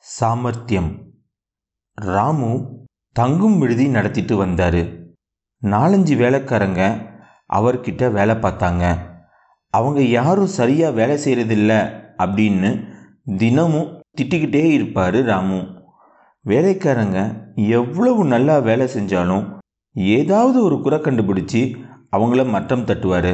சாமர்த்தியம் ராமு தங்கும் விடுதி நடத்திட்டு வந்தார் நாலஞ்சு வேலைக்காரங்க அவர்கிட்ட வேலை பார்த்தாங்க அவங்க யாரும் சரியாக வேலை செய்கிறதில்ல அப்படின்னு தினமும் திட்டிக்கிட்டே இருப்பார் ராமு வேலைக்காரங்க எவ்வளவு நல்லா வேலை செஞ்சாலும் ஏதாவது ஒரு குறை கண்டுபிடிச்சி அவங்கள மட்டம் தட்டுவார்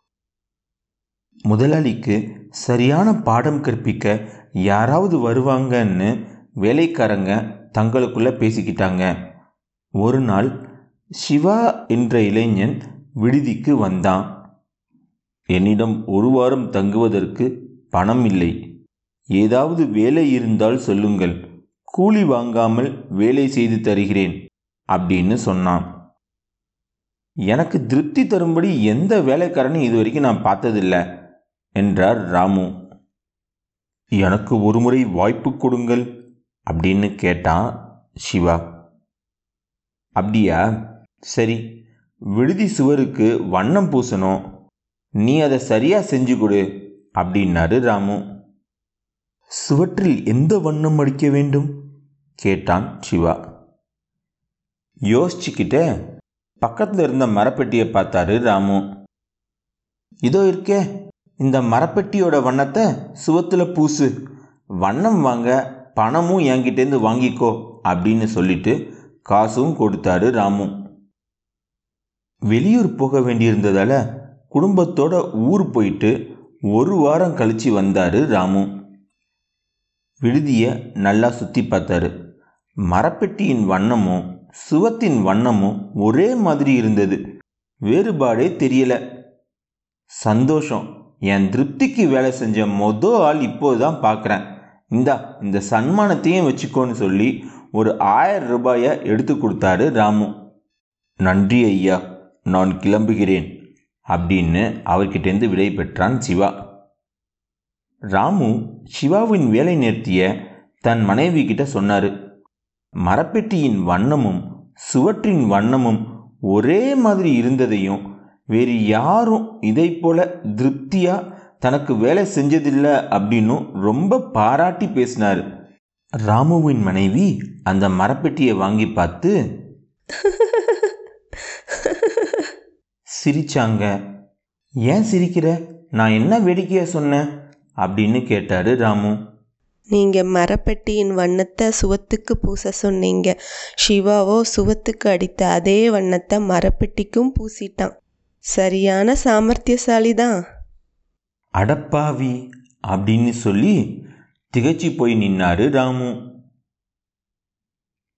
முதலாளிக்கு சரியான பாடம் கற்பிக்க யாராவது வருவாங்கன்னு வேலைக்காரங்க தங்களுக்குள்ள பேசிக்கிட்டாங்க ஒரு நாள் சிவா என்ற இளைஞன் விடுதிக்கு வந்தான் என்னிடம் ஒரு வாரம் தங்குவதற்கு பணம் இல்லை ஏதாவது வேலை இருந்தால் சொல்லுங்கள் கூலி வாங்காமல் வேலை செய்து தருகிறேன் அப்படின்னு சொன்னான் எனக்கு திருப்தி தரும்படி எந்த வேலைக்காரனையும் இது வரைக்கும் நான் பார்த்ததில்ல என்றார் ராமு எனக்கு ஒருமுறை வாய்ப்பு கொடுங்கள் அப்படின்னு கேட்டான் சிவா அப்படியா சரி விடுதி சுவருக்கு வண்ணம் பூசணும் நீ அதை சரியாக செஞ்சு கொடு அப்படின்னாரு ராமு சுவற்றில் எந்த வண்ணம் அடிக்க வேண்டும் கேட்டான் சிவா யோசிச்சுக்கிட்டே பக்கத்தில் இருந்த மரப்பெட்டியை பார்த்தாரு ராமு இதோ இருக்கே இந்த மரப்பெட்டியோட வண்ணத்தை சுவத்தில் பூசு வண்ணம் வாங்க பணமும் என்கிட்டேருந்து வாங்கிக்கோ அப்படின்னு சொல்லிட்டு காசும் கொடுத்தாரு ராமு வெளியூர் போக வேண்டியிருந்ததால குடும்பத்தோட ஊர் போயிட்டு ஒரு வாரம் கழிச்சு வந்தாரு ராமு விடுதியை நல்லா சுற்றி பார்த்தாரு மரப்பெட்டியின் வண்ணமும் சுவத்தின் வண்ணமும் ஒரே மாதிரி இருந்தது வேறுபாடே தெரியல சந்தோஷம் என் திருப்திக்கு வேலை செஞ்ச மொதல் ஆள் இப்போதான் பார்க்குறேன் இந்தா இந்த சன்மானத்தையும் வச்சுக்கோன்னு சொல்லி ஒரு ஆயிரம் ரூபாயை எடுத்து கொடுத்தாரு ராமு நன்றி ஐயா நான் கிளம்புகிறேன் அப்படின்னு அவர்கிட்டேருந்து விடை பெற்றான் சிவா ராமு சிவாவின் வேலை நிறுத்திய தன் மனைவி கிட்ட சொன்னார் மரப்பெட்டியின் வண்ணமும் சுவற்றின் வண்ணமும் ஒரே மாதிரி இருந்ததையும் வேறு யாரும் இதை போல திருப்தியா தனக்கு வேலை செஞ்சதில்லை அப்படின்னும் ரொம்ப பாராட்டி பேசினார் ராமுவின் மனைவி அந்த மரப்பெட்டியை வாங்கி பார்த்து சிரிச்சாங்க ஏன் சிரிக்கிற நான் என்ன வேடிக்கையா சொன்னேன் அப்படின்னு கேட்டாரு ராமு நீங்கள் மரப்பெட்டியின் வண்ணத்தை சுவத்துக்கு பூச சொன்னீங்க சிவாவோ சுவத்துக்கு அடித்த அதே வண்ணத்தை மரப்பெட்டிக்கும் பூசிட்டான் சரியான சாமர்த்தியசாலி தான் அடப்பாவி அப்படின்னு சொல்லி திகச்சு போய் நின்னாரு ராமு